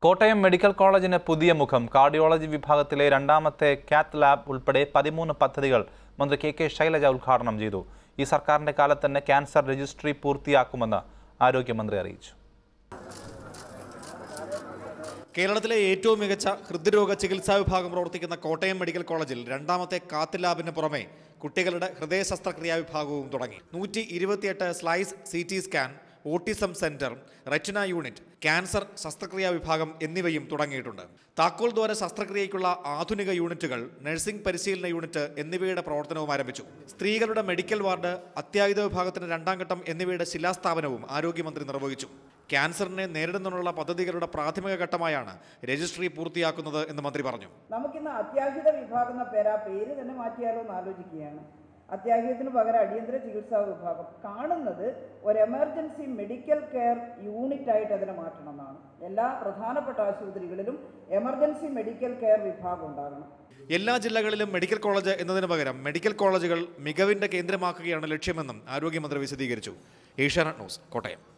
Kottayam medical കോളേജിന് പുതിയ മുഖം കാർഡിയോളജി വിഭാഗത്തിലെ രണ്ടാമത്തെ കാത്ത് ലാബ് ഉൾപ്പെടെ പതിമൂന്ന് പദ്ധതികൾ മന്ത്രി കെ കെ ശൈലജ ഉദ്ഘാടനം ചെയ്തു ഈ സർക്കാരിന്റെ കാലത്ത് തന്നെ ക്യാൻസർ രജിസ്ട്രി പൂർത്തിയാക്കുമെന്ന് ആരോഗ്യമന്ത്രി അറിയിച്ചു കേരളത്തിലെ ഏറ്റവും മികച്ച ഹൃദ്രോഗ ചികിത്സാ വിഭാഗം പ്രവർത്തിക്കുന്ന കോട്ടയം മെഡിക്കൽ കോളേജിൽ രണ്ടാമത്തെ കാത്ത് ലാബിന് പുറമെ കുട്ടികളുടെ ഹൃദയ ശസ്ത്രക്രിയാ വിഭാഗവും തുടങ്ങി നൂറ്റി ഇരുപത്തിയെട്ട് slice C T scan autism centre retina unit cancer ശസ്ത്രക്രിയാ വിഭാഗം എന്നിവയും തുടങ്ങിയിട്ടുണ്ട് താക്കോൽ ദ്വാര ശസ്ത്രക്രിയയ്ക്കുള്ള ആധുനിക യൂണിറ്റുകൾ നഴ്സിംഗ് പരിശീലന യൂണിറ്റ് എന്നിവയുടെ പ്രവർത്തനവും ആരംഭിച്ചു സ്ത്രീകളുടെ മെഡിക്കൽ വാർഡ് അത്യാഹിത വിഭാഗത്തിന് രണ്ടാം ഘട്ടം എന്നിവയുടെ ശിലാസ്ഥാപനവും ആരോഗ്യമന്ത്രി നിർവഹിച്ചു ക്യാൻസറിനെ നേരിടുന്നതിനുള്ള പദ്ധതികളുടെ പ്രാഥമിക ഘട്ടമായാണ് രജിസ്ട്രി പൂർത്തിയാക്കുന്നത് എന്ന് മന്ത്രി പറഞ്ഞു നമുക്കിന്ന് അത്യാഹിത വിഭാഗം എന്ന പേര് ആ പേര് തന്നെ മാറ്റിയാലോ എന്ന് ആലോചിക്കുകയാണ് അത്യാഹിതത്തിന് പകരം അടിയന്തര ചികിത്സാ വിഭാഗം കാണുന്നത് ഒരു എമർജൻസി മെഡിക്കൽ കെയർ യൂണിറ്റ് ആയിട്ട് അതിനെ മാറ്റണം എന്നാണ് എല്ലാ പ്രധാനപ്പെട്ട ആശുപത്രികളിലും എമർജൻസി മെഡിക്കൽ കെയർ വിഭാഗം ഉണ്ടാകണം എല്ലാ ജില്ലകളിലും മെഡിക്കൽ കോളേജ് എന്നതിന് പകരം മെഡിക്കൽ കോളേജുകൾ മികവിന്റെ കേന്ദ്രമാക്കുകയാണ് ലക്ഷ്യമെന്നും ആരോഗ്യമന്ത്രി വിശദീകരിച്ചു ഏഷ്യാനെറ്റ് ന്യൂസ് കോട്ടയം